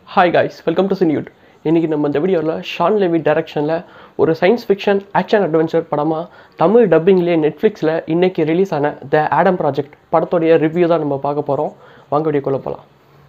hi guys welcome to சினியூட் இன்றைக்கி நம்ம இந்த வீடியோவில் ஷான் லெவி டைரக்ஷனில் ஒரு சயின்ஸ் ஃபிக்ஷன் ஆக்ஷன் அட்வென்ச்சர் படமாக தமிழ் டப்பிங்லேயே நெட்ஃப்ளிக்ஸில் இன்றைக்கி ரிலீஸ் ஆன த ஆடம் ப்ராஜெக்ட் படத்தோடைய ரிவ்யூ தான் நம்ம பார்க்க போகிறோம் வாங்க வீடியோக்குள்ளே போகலாம்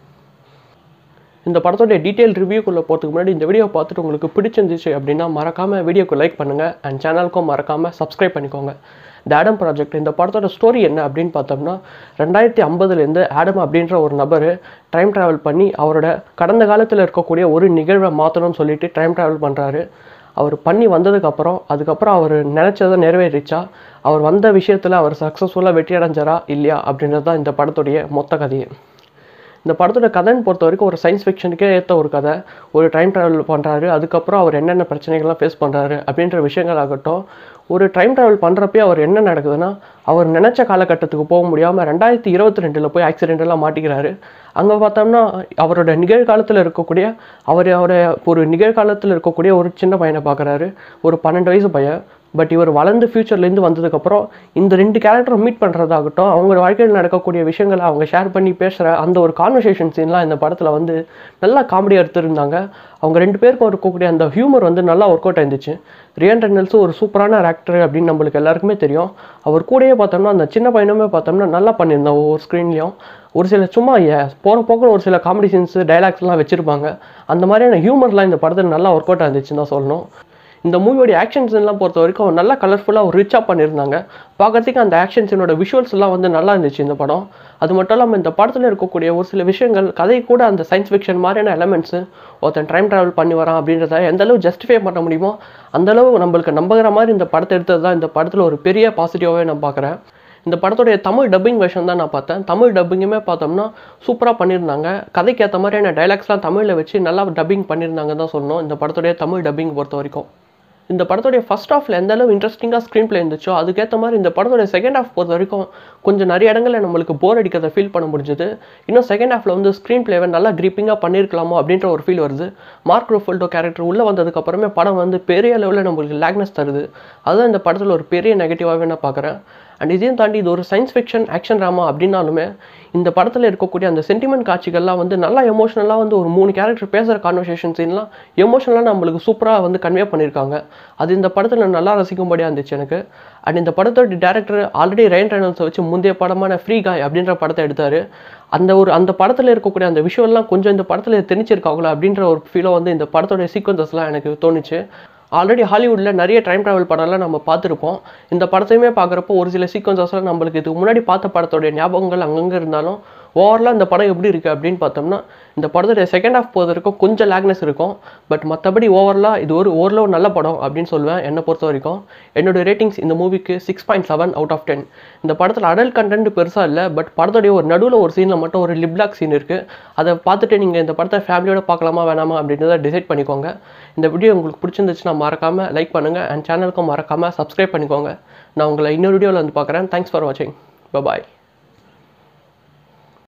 இந்த படத்தோடைய டீட்டெயில் ரிவ்யூக்குள்ளே போகிறதுக்கு முன்னாடி இந்த வீடியோ பார்த்துட்டு உங்களுக்கு பிடிச்சிருந்துச்சு அப்படின்னா மறக்காமல் வீடியோக்கு லைக் பண்ணுங்கள் அண்ட் சேனலுக்கும் மறக்காமல் சப்ஸ்கிரைப் பண்ணிக்கோங்க த ஆடம் ப்ராஜெக்ட் இந்த படத்தோட ஸ்டோரி என்ன அப்படின்னு பார்த்தோம்னா ரெண்டாயிரத்தி ஐம்பதுலேருந்து ஆடம் அப்படின்ற ஒரு நபர் டைம் ட்ராவல் பண்ணி அவரோட கடந்த காலத்தில் இருக்கக்கூடிய ஒரு நிகழ்வை மாற்றணும்னு சொல்லிட்டு டைம் ட்ராவல் பண்ணுறாரு அவர் பண்ணி வந்ததுக்கப்புறம் அதுக்கப்புறம் அவர் நினச்சதை நிறைவேறிச்சா அவர் வந்த விஷயத்தில் அவர் சக்ஸஸ்ஃபுல்லாக வெற்றி அடைஞ்சாரா இல்லையா அப்படின்றது தான் இந்த படத்துடைய மொத்த கதையே இந்த படத்தோட கதைன்னு பொறுத்த வரைக்கும் ஒரு சயின்ஸ் ஃபிக்ஷனுக்கே ஏற்ற ஒரு கதை ஒரு டைம் ட்ராவல் பண்ணுறாரு அதுக்கப்புறம் அவர் என்னென்ன பிரச்சனைகள்லாம் ஃபேஸ் பண்ணுறாரு அப்படின்ற விஷயங்கள் ஆகட்டும் ஒரு டைம் ட்ராவல் பண்ணுறப்பே அவர் என்ன நடக்குதுன்னா அவர் நினச்ச காலகட்டத்துக்கு போக முடியாமல் ரெண்டாயிரத்தி இருபத்தி ரெண்டில் போய் ஆக்சிடென்டெல்லாம் மாட்டிக்கிறாரு அங்கே பார்த்தோம்னா அவரோட நிகழ்காலத்தில் இருக்கக்கூடிய அவர் அவரோட ஒரு நிகழ்காலத்தில் இருக்கக்கூடிய ஒரு சின்ன பையனை பார்க்குறாரு ஒரு பன்னெண்டு வயசு பையன் பட் இவர் வளர்ந்து ஃப்யூச்சர்லேருந்து வந்ததுக்கப்புறம் இந்த ரெண்டு கேரக்டரும் மீட் பண்ணுறதாகட்டும் அவங்க வாழ்க்கையில் நடக்கக்கூடிய விஷயங்களை அவங்க ஷேர் பண்ணி பேசுகிற அந்த ஒரு கான்வர்சேஷன் சீன்லாம் இந்த படத்தில் வந்து நல்லா காமெடியாக எடுத்துருந்தாங்க அவங்க ரெண்டு பேருக்கும் இருக்கக்கூடிய அந்த ஹியூமர் வந்து நல்லா ஒர்க் அவுட் ஆயிருந்துச்சு ரியன் ரெனல்ஸும் ஒரு சூப்பரான ஆக்டர் அப்படின்னு நம்மளுக்கு எல்லாருக்குமே தெரியும் அவர் கூடயே பார்த்தோம்னா அந்த சின்ன பையனுமே பார்த்தோம்னா நல்லா பண்ணியிருந்தான் ஒவ்வொரு ஸ்க்ரீன்லேயும் ஒரு சில சும்மா போகிற போக்கில் ஒரு சில காமெடி சீன்ஸு டைலாக்ஸ்லாம் வச்சுருப்பாங்க அந்த மாதிரியான ஹியூமர்லாம் இந்த படத்தில் நல்லா ஒர்க் அவுட் ஆயிருந்துச்சுன்னு தான் சொல்லணும் இந்த மூவியோட ஆக்ஷன் சீன்லாம் பொறுத்த வரைக்கும் நல்லா கலர்ஃபுல்லாக ஒரு ரிச்சாக பண்ணியிருந்தாங்க பார்க்கறதுக்கு அந்த ஆக்ஷன் சீனோட விஷுவல்ஸ் எல்லாம் வந்து நல்லா இருந்துச்சு இந்த படம் அது மட்டும் இல்லாமல் இந்த படத்தில் இருக்கக்கூடிய ஒரு சில விஷயங்கள் கதை கூட அந்த சயின்ஸ் ஃபிக்ஷன் மாதிரியான எலமெண்ட்ஸு ஒருத்தன் டைம் ட்ராவல் பண்ணி வரான் அப்படின்றத எந்த அளவு ஜஸ்டிஃபை பண்ண முடியுமோ அந்தளவு நம்மளுக்கு நம்புகிற மாதிரி இந்த படத்தை எடுத்தது தான் இந்த படத்தில் ஒரு பெரிய பாசிட்டிவாகவே நான் பார்க்குறேன் இந்த படத்துடைய தமிழ் டப்பிங் வெர்ஷன் தான் நான் பார்த்தேன் தமிழ் டப்பிங்குமே பார்த்தோம்னா சூப்பராக பண்ணியிருந்தாங்க கதைக்கு ஏற்ற மாதிரியான டைலாக்ஸ்லாம் தமிழில் வச்சு நல்லா டப்பிங் பண்ணியிருந்தாங்க தான் சொல்லணும் இந்த படத்துடைய தமிழ் டப்பிங் பொறுத்த வரைக்கும் இந்த படத்துடைய ஃபஸ்ட் ஹாஃபில் எந்த அளவு இன்ட்ரெஸ்டிங்காக ஸ்க்ரீன் பிளே இருந்துச்சோ அதுக்கேற்ற மாதிரி இந்த படத்தோட செகண்ட் ஹாஃப் பொறுத்த வரைக்கும் கொஞ்சம் நிறைய இடங்களில் நம்மளுக்கு போர் அடிக்கிறத ஃபீல் பண்ண முடிஞ்சது இன்னும் செகண்ட் ஹாஃபில் வந்து ஸ்க்ரீன் பிளேவை நல்லா க்ரீப்பிங்காக பண்ணியிருக்கலாமோ அப்படின்ற ஒரு ஃபீல் வருது மார்க் ரோஃபல்டோ கேரக்டர் உள்ளே வந்ததுக்கப்புறமே படம் வந்து பெரிய லெவலில் நம்மளுக்கு லேக்னஸ் தருது அதுதான் இந்த படத்தில் ஒரு பெரிய நெகட்டிவாகவே நான் பார்க்குறேன் அண்ட் இதையும் தாண்டி இது ஒரு சயின்ஸ் ஃபிக்ஷன் ஆக்ஷன் ட்ராமா அப்படின்னாலுமே இந்த படத்தில் இருக்கக்கூடிய அந்த சென்டிமெண்ட் காட்சிகள்லாம் வந்து நல்லா எமோஷனலாக வந்து ஒரு மூணு கேரக்டர் பேசுகிற கான்வர்சேஷன் சீன்லாம் எமோஷனலாக நம்மளுக்கு சூப்பராக வந்து கன்வே பண்ணியிருக்காங்க அது இந்த படத்தில் நல்லா ரசிக்கும்படியாக இருந்துச்சு எனக்கு அண்ட் இந்த படத்தோட டேரக்டர் ஆல்ரெடி ரெயின் ரெனல்ஸை வச்சு முந்தைய படமான ஃப்ரீ காய் அப்படின்ற படத்தை எடுத்தார் அந்த ஒரு அந்த படத்தில் இருக்கக்கூடிய அந்த விஷயம்லாம் கொஞ்சம் இந்த படத்தில் தெரிஞ்சிருக்காங்களா அப்படின்ற ஒரு ஃபீலை வந்து இந்த படத்தோட சீக்வன்சஸ்லாம் எனக்கு தோணுச்சு ஆல்ரெடி ஹாலிவுட்டில் நிறைய டைம் ட்ராவல் படம்லாம் நம்ம பார்த்துருப்போம் இந்த படத்தையுமே பார்க்குறப்போ ஒரு சில சீக்வன்சஸ்லாம் நம்மளுக்கு இதுக்கு முன்னாடி பார்த்த படத்தோடைய ஞாபகங்கள் அங்கங்கே இருந்தாலும் ஓவரலாக இந்த படம் எப்படி இருக்குது அப்படின்னு பார்த்தோம்னா இந்த படத்துடைய செகண்ட் ஹாஃப் பொறுத்த வரைக்கும் கொஞ்சம் லேக்னஸ் இருக்கும் பட் மற்றபடி ஓவரலாக இது ஒரு ஓரளவு நல்ல படம் அப்படின்னு சொல்லுவேன் என்னை பொறுத்த வரைக்கும் என்னோடய ரேட்டிங்ஸ் இந்த மூவிக்கு six point seven out of ten இந்த படத்தில் அடல் கண்டென்ட் பெருசாக இல்லை பட் படத்துடைய ஒரு நடுவில் ஒரு சீனில் மட்டும் ஒரு லிப்லாக் சீன் இருக்குது அதை பார்த்துட்டு நீங்கள் இந்த படத்தை ஃபேமிலியோட பார்க்கலாமா வேணாமா அப்படின்றத டிசைட் பண்ணிக்கோங்க இந்த வீடியோ உங்களுக்கு பிடிச்சிருந்துச்சுன்னா மறக்காமல் லைக் பண்ணுங்கள் அண்ட் சேனலுக்கும் மறக்காமல் சப்ஸ்கிரைப் பண்ணிக்கோங்க நான் உங்களை இன்னொரு வீடியோவில் வந்து பார்க்குறேன் தேங்க்ஸ் ஃபார் வாட்சிங் பாய்